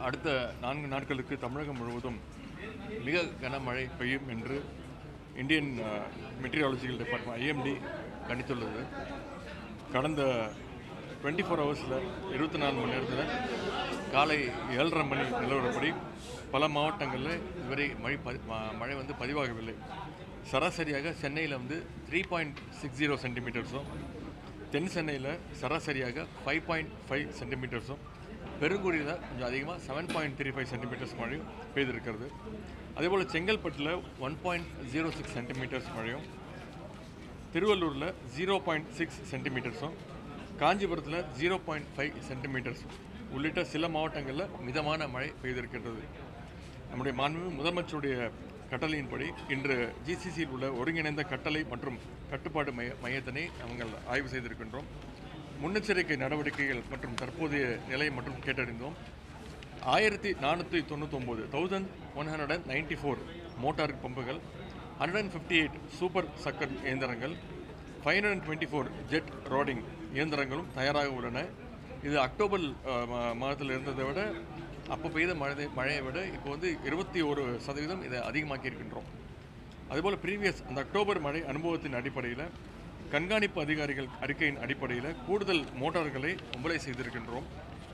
அடுத்த நான்கு நாட்களுக்கு தமிழகம் முழுவதும் மிக கனமழை பெய்யும் என்று இந்தியன் மெட்டீரியாலஜிக்கல் டிபார்ட்மெண்ட் ஐஎம்டி கணித்துள்ளது கடந்த டுவெண்ட்டி ஃபோர் ஹவர்ஸில் இருபத்தி நாலு மணி நேரத்தில் காலை ஏழரை மணி நிலவரப்படி பல மாவட்டங்களில் இதுவரை மழை பதி ம- மழை வந்து பதிவாகவில்லை சராசரியாக சென்னையில் வந்து த்ரீ பாயிண்ட் சிக்ஸ் ஜீரோ சென்டிமீட்டர்ஸும் தென் சென்னையில் சராசரியாக ஃபைவ் பாயிண்ட் ஃபைவ் சென்டிமீட்டர்ஸும் பெருங்குடியில் கொஞ்சம் அதிகமாக seven point three five centimeters மழையும் பெய்திருக்கிறது அதேபோல் செங்கல்பட்டில் one point zero six centimeters மழையும் திருவள்ளூரில் ஜீரோ பாயிண்ட் சிக்ஸ் சென்டிமீட்டர்ஸும் காஞ்சிபுரத்தில் ஜீரோ பாயிண்ட் ஃபைவ் சென்டிமீட்டர்ஸ் உள்ளிட்ட சில மாவட்டங்களில் மிதமான மழை பெய்திருக்கின்றது நம்முடைய மாண்பு முதலமைச்சருடைய கட்டளையின்படி இன்று ஜிசிசியில் உள்ள ஒருங்கிணைந்த கட்டளை மற்றும் கட்டுப்பாடு மைய மையத்தினை நாங்கள் ஆய்வு செய்திருக்கின்றோம் முன்னெச்சரிக்கை நடவடிக்கைகள் மற்றும் தற்போதைய நிலை மற்றும் கேட்டறிந்தோம் ஆயிரத்தி நானூற்றி தொண்ணூத்தொம்பது thousand one hundred and ninety four motor பம்புகள் hundred and fifty eight super sucker இயந்திரங்கள் five hundred and twenty four jet rodding இயந்திரங்களும் தயாராக உள்ளன இது அக்டோபர் அஹ், மா- மாதத்தில் இருந்ததை விட அப்போ பெய்த மழை மழையை விட இப்போ வந்து இருபத்தி ஒரு சதவீதம் இதை அதிகமாக்கி இருக்கின்றோம் அதுபோல் ப்ரீவியஸ் அந்த அக்டோபர் மழை அனுபவத்தின் அடிப்படையில் கண்காணிப்பு அதிகாரிகள் அறிக்கையின் அடிப்படையில் கூடுதல் மோட்டார்களை ஒம்பளை செய்திருக்கின்றோம்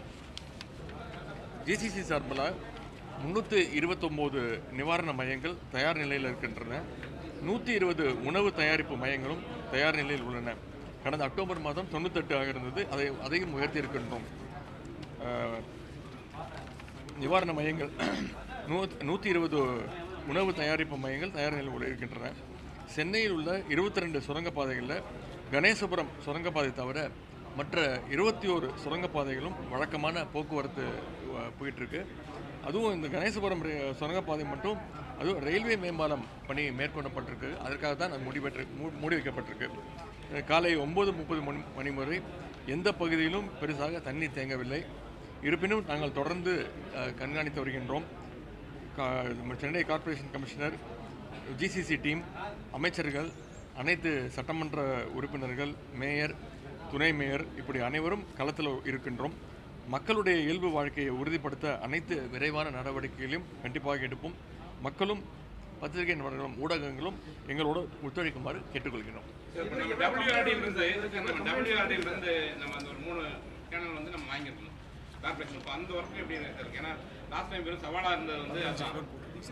ஜிசிசி சார்பில் முந்நூற்றி இருபத்தொம்போது நிவாரண மையங்கள் தயார் நிலையில் இருக்கின்றன நூற்றி இருபது உணவு தயாரிப்பு மையங்களும் தயார் நிலையில் உள்ளன கடந்த அக்டோபர் மாதம் தொண்ணூத்தெட்டு ஆக இருந்தது அதை அதையும் உயர்த்தி இருக்கின்றோம் அஹ், நிவாரண மையங்கள் நூ நூற்றி இருபது உணவு தயாரிப்பு மையங்கள் தயார் நிலையில் உள்ள இருக்கின்றன சென்னையில் உள்ள இருபத்தி ரெண்டு சுரங்கப்பாதைகளில் கணேசபுரம் சுரங்கப்பாதை தவிர மற்ற இருபத்தி ஓரு சுரங்கப்பாதைகளும் வழக்கமான போக்குவரத்து அஹ், போயிட்டுருக்கு அதுவும் இந்த கணேசபுரம் ரே- சுரங்கப்பாதை மட்டும் அதுவும் ரயில்வே மேம்பாலம் பணி மேற்கொள்ளப்பட்டிருக்கு அதற்காக தான் அது முடிவெற்று மூ- மூடி வைக்கப்பட்டிருக்கு அஹ், காலை ஒம்பது முப்பது மணி மணி வரை எந்த பகுதியிலும் பெருசாக தண்ணீர் தேங்கவில்லை இருப்பினும் நாங்கள் தொடர்ந்து அஹ், கண்காணித்து வருகின்றோம் கா- நம்ம Chennai corporation commissioner GCC team அமைச்சர்கள் அனைத்து சட்டமன்ற உறுப்பினர்கள் மேயர் துணை மேயர் இப்படி அனைவரும் களத்தில் இருக்கின்றோம் மக்களுடைய இயல்பு வாழ்க்கையை உறுதிப்படுத்த அனைத்து விரைவான நடவடிக்கைகளையும் கண்டிப்பாக எடுப்போம் மக்களும் பத்திரிகை நிறுவனங்களும் ஊடகங்களும் எங்களோடு ஒத்துழைக்குமாறு கேட்டுக்கொள்கிறோம் இப்போ நம்ம WRD ல இருந்து நம்ம WRD ல இருந்து நம்ம அந்த ஒரு மூணு கேனல் வந்து நம்ம வாங்கியிருக்கணும் கார்பரேஷன் இப்போ அந்த ஒர்க் எப்படி இருக்கு ஏன்னா லாஸ்ட் டைம் வெறும் சவாலாக இருந்தது வந்து அதான்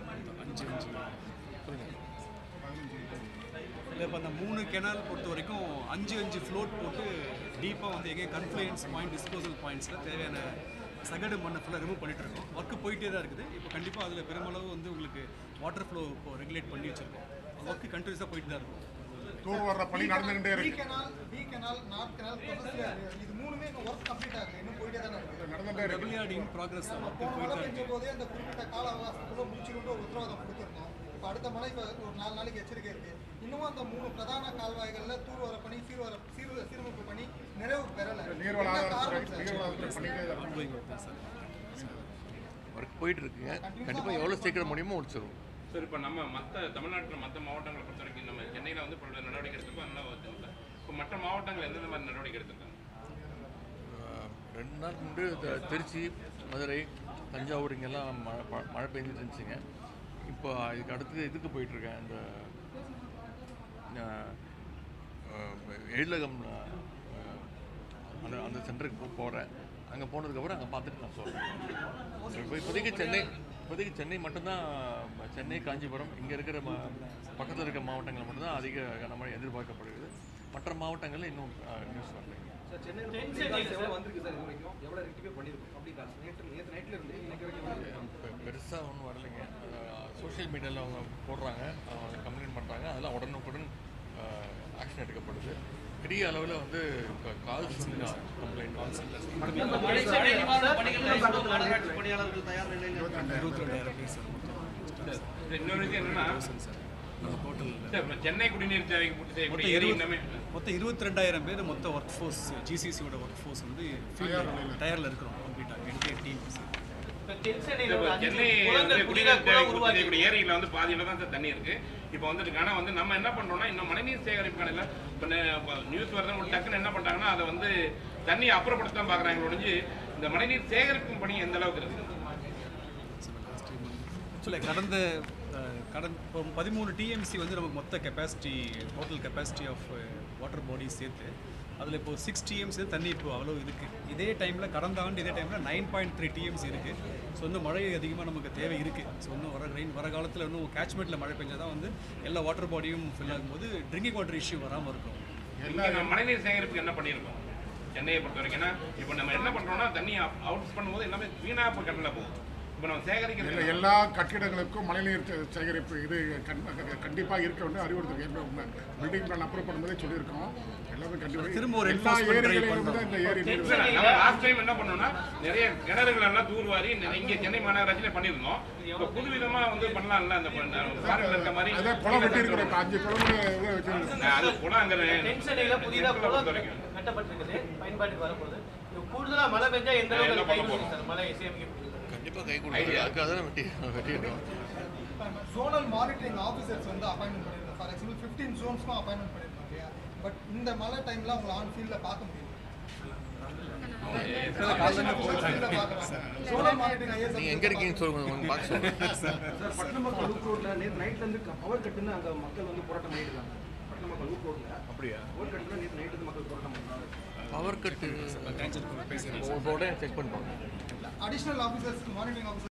இல்லை இப்போ அந்த மூணு கெனால் பொறுத்த வரைக்கும் அஞ்சு அஞ்சு ஃப்ளோட் போட்டு டீப்பாக வந்து எங்கே கன்ஃப்ளூயன்ஸ் பாயிண்ட் டிஸ்போசல் பாயிண்ட்ஸில் தேவையான சகடு மண்ணை ஃபுல்லாக ரிமூவ் பண்ணிட்டு இருக்கோம் ஒர்க்கு போயிட்டே தான் இருக்குது இப்போ கண்டிப்பாக அதில் பெருமளவு வந்து உங்களுக்கு வாட்டர் ஃப்ளோ இப்போ ரெகுலேட் பண்ணி வச்சிருக்கோம் ஒர்க்கு கண்டினியூஸாக போயிட்டு தான் இருக்கும் தூர் வர்ற பணி நடந்துகிட்டே பி இருக்கு canal B canal north canal தொடர்ச்சியா இருக்கு. இது மூணுமே இன்னும் ஒர்க் கம்ப்ளீட் ஆகல இன்னும் போயிட்டே தானே இருக்கு நடந்துகிட்டே இருக்கு டபிள்யூஆர்டி இன் ப்ராக்ரஸ் ஒர்க்கு போன போயிட்டு மழை தான் பெஞ்ச இருக்கு போதே அந்த குறிப்பிட்ட கால அவகாசத்துக்குள்ள முடிச்சிருட்டு ஒரு உத்தரவாதம் கொடுத்துருந்தோம் இப்போ அடுத்த மழை இப்போ ஒரு நாலு நாளைக்கு எச்சரிக்கை இருக்கு இன்னமும் அந்த மூணு பிரதான கால்வாய்கள்ல தூர்வார பணி சீர்வர சீர் சீரமைப்பு பணி நிறைவு பெறல நீர்வள என்ன ஆதாரத்துறை காரணம் சார்? நீர்வளத்துறை பண்ணிட்டே தான் இருக்கு. ongoing work தான் சார் ஒர்க் போயிட்டு இருக்குங்க கண்டிப்பாக எவ்வளோ சீக்கிரம் முடியுமோ முடிச்சிருவோம் சார் இப்போ நம்ம மற்ற தமிழ்நாட்டில் மற்ற மாவட்டங்களை பொறுத்த வரைக்கும் நம்ம சென்னையில் வந்து பல்வேறு நடவடிக்கை எடுத்திருக்கோம் நல்லா வருது இப்போ மற்ற மாவட்டங்கள் எந்தெந்த மாதிரி நடவடிக்கை எடுத்திருக்காங்க அஹ் ரெண்டு நாள் முன்பு த- திருச்சி மதுரை தஞ்சாவூர் இங்கெல்லாம் மழை ப- மழை பெஞ்சிட்டு இருந்துச்சுங்க இப்போ இதுக்கு அடுத்து இதுக்கு போயிட்டுருக்கேன் இந்த அஹ், அஹ், எழிலகம் அஹ், அந்த அந்த சென்டருக்கு போ போகிறேன் அங்கே போனதுக்கப்புறம் அங்கே பார்த்துட்டு நான் சொல்கிறேன் இப்போ இப்போதைக்கு சென்னை இப்போதைக்கு சென்னை மட்டும்தான் சென்னை காஞ்சிபுரம் இங்கே இருக்கிற ம பக்கத்தில் இருக்கிற மாவட்டங்கள் மட்டும்தான் அதிக கனமழை எதிர்பார்க்கப்படுகிறது மற்ற மாவட்டங்களில் இன்னும் நியூஸ் வரலைங்க பெருசாக ஒன்றும் வரலைங்க சோஷியல் மீடியாவில் அவங்க போடுறாங்க அவங்க கம்ப்ளைண்ட் பண்ணுறாங்க அதெல்லாம் உடனுக்குடன் ஆக்ஷன் எடுக்கப்படுது பெரிய அளவில் வந்து இப்போ கால்ஸ் வந்து கம்ப்ளைண்ட் மழை நிவாரண பணிகள்ல எவ்வளவு மாநகராட்சி பணியாளர்கள் தயார் நிலையில் இருக்காங்க இருபத்தி ரெண்டாயிரம் பேர் சார் மொத்தம் சார், இன்னொரு விஷயம் என்னன்னா சார் நம்ம டோட்டல் சார், இப்ப சென்னை குடிநீர் தேவைக்கு பூர்த்தி செய்யக்கூடிய மொத்தம் ஏரி இருபது இன்னமே மொத்தம் இருபத்தி ரெண்டாயிரம் பேர் மொத்த ஒர்க் ஃபோர்ஸ் ஜிசிசியோட ஒர்க் ஃபோர்ஸ் வந்து டயரில் இருக்கிறோம் கம்ப்ளீட்டாக என்டையர் டீம் தென்சென்னையில ஒரு இப்ப அஞ்சு சென்னை குளங்கள் வந்து புதிதாக குடிநீர் குளம் தேவைக்கு பூர்த்தி உருவாக்கி செய்யக்கூடிய ஏரியில் வந்து பாதியில தான் சார் தண்ணி இருக்கு இப்போ வந்துட்டு ஆனா வந்து நம்ம என்ன பண்றோம்னா இன்னும் மழைநீர் சேகரிப்புக்கான இல்லை இப்போ நியூஸ் வருதுன்னு ஒரு டக்குன்னு என்ன பண்றாங்கன்னா அதை வந்து தண்ணியை அப்புறப்படுத்த தான் பார்க்குறாங்க ஒழிஞ்சு இந்த மழைநீர் சேகரிக்கும் பணி எந்த அளவுக்கு இருக்கு ஆக்சுவலாக கடந்த அஹ், கடந்த இப்போ பதிமூணு டிஎம்சி வந்து நமக்கு மொத்த capacity total capacity of water body சேர்த்து அதில் இப்போ சிக்ஸ் டிஎம்சி தண்ணி இப்போ அவ்வளோ இருக்குது இதே டைமில் கடந்த ஆண்டு இதே டைமில் நைன் பாயிண்ட் த்ரீ டிஎம்சி இருக்குது ஸோ இன்னும் மழை அதிகமாக நமக்கு தேவை இருக்குது ஸோ இன்னும் வர ரெயின் வர காலத்தில் இன்னும் கேட்ச்மெண்ட்டில் மழை பெஞ்சால் தான் வந்து எல்லா வாட்டர் பாடியும் ஃபில் ஆகும்போது ட்ரிங்கிங் வாட்டர் இஷ்யூ வராமல் இருக்கும் இங்க நம்ம மழைநீர் சேகரிப்புக்கு என்ன பண்ணியிருக்கோம் சென்னையை பொறுத்த வரைக்கும் ஏன்னா இப்போ நம்ம என்ன பண்றோம்னா தண்ணி அவுட் பண்ணும்போது எல்லாமே வீணா இப்போ கடலில் போகும் இப்போ நம்ம சேகரிக்கிறது இல்லை எல்லா கட்டிடங்களுக்கும் மழைநீர் சே- சேகரிப்பு இது கண்டிப்பாக இருக்க வேண்டும் அறிவுறுத்தல் ஏற்கனவே உண்மை பில்டிங் பிளான் அப்ரூவ் பண்ணும்போதே சொல்லியிருக்கோம் எல்லாமே கண்டிப்பாக திரும்ப ஒரு எல்லா enforcement try ஏரிகளிலும் பண்றோம். தான் இந்த ஏரி நீர் இல்ல, நம்ம லாஸ்ட் டைம் என்ன பண்ணோம்னா நிறைய கிணறுகள் எல்லாம் தூர்வாரி நிறைய இங்க சென்னை மாநகராட்சியில பண்ணியிருந்தோம் இப்போ புதுவிதமா வந்து பண்ணலாம்ல அந்த ஃபாரின்ல இருக்க மாதிரி அதான் குளம் வெட்டி இருக்கிறோம் இப்போ அஞ்சு குளம் இதை வச்சிருக்கோம் நான் அது குளம் அங்க தென்சென்னையில புதிதா பொறுத்த குளம் வரைக்கும் கட்டப்பட்டிருக்குது பயன்பாட்டுக்கு வரப்போகுது இப்போ கூடுதலா மழை பெஞ்சா எந்த அளவுக்கு என்ன அது கை பண்ண கொடுக்கும் சார் மழை சேமிக்க கண்டிப்பாக கை கொடுக்குது அதுக்காக தான் வெட்டி வெட்டியிருக்கோம் ஜோனல் மானிட்டரிங் ஆஃபீஸர்ஸ் வந்து அப்பாயின்மெண்ட் பண்ணியிருந்தோம் ஃபார் எக்ஸாம்பிள் ஃபிஃப்டீன் ஜோன்ஸ்க்கும் அப்பாயின்மெண்ட் பண்ணியிருந்தோம் இல்லையா பட் இந்த மழை டைம்ல அவங்களை ஆன் ஃபீல்டில் பார்க்க முடியும் ஜோனல் மானிட்டரிங் ஐஎஸ் நீங்கள் எங்கே இருக்கீங்கன்னு சொல்லுங்க உங்க பார்க்க சொல்லுங்க சார் பட்டணமக்கள் லூப் ரோட்ல நேற்று நைட்ல இருந்து பவர் கட்டுன்னு அங்க மக்கள் வந்து போராட்டம் பண்ணிட்டு இருக்காங்க பட்டணமக்கள் லூப் ரோட்ல அப்படியா பவர் கட்டுல நேற்று நைட்டு இருந்து மக்கள் போராட்டம் பண்றாங்க பவர் கட்டு கேன்சல் பேசுகிறேன் உங்களோட செக் பண்ணுவாங்க அடிஷனல் ஆஃபீஸர்ஸ் மானிட்டரிங் ஆஃபீஸர்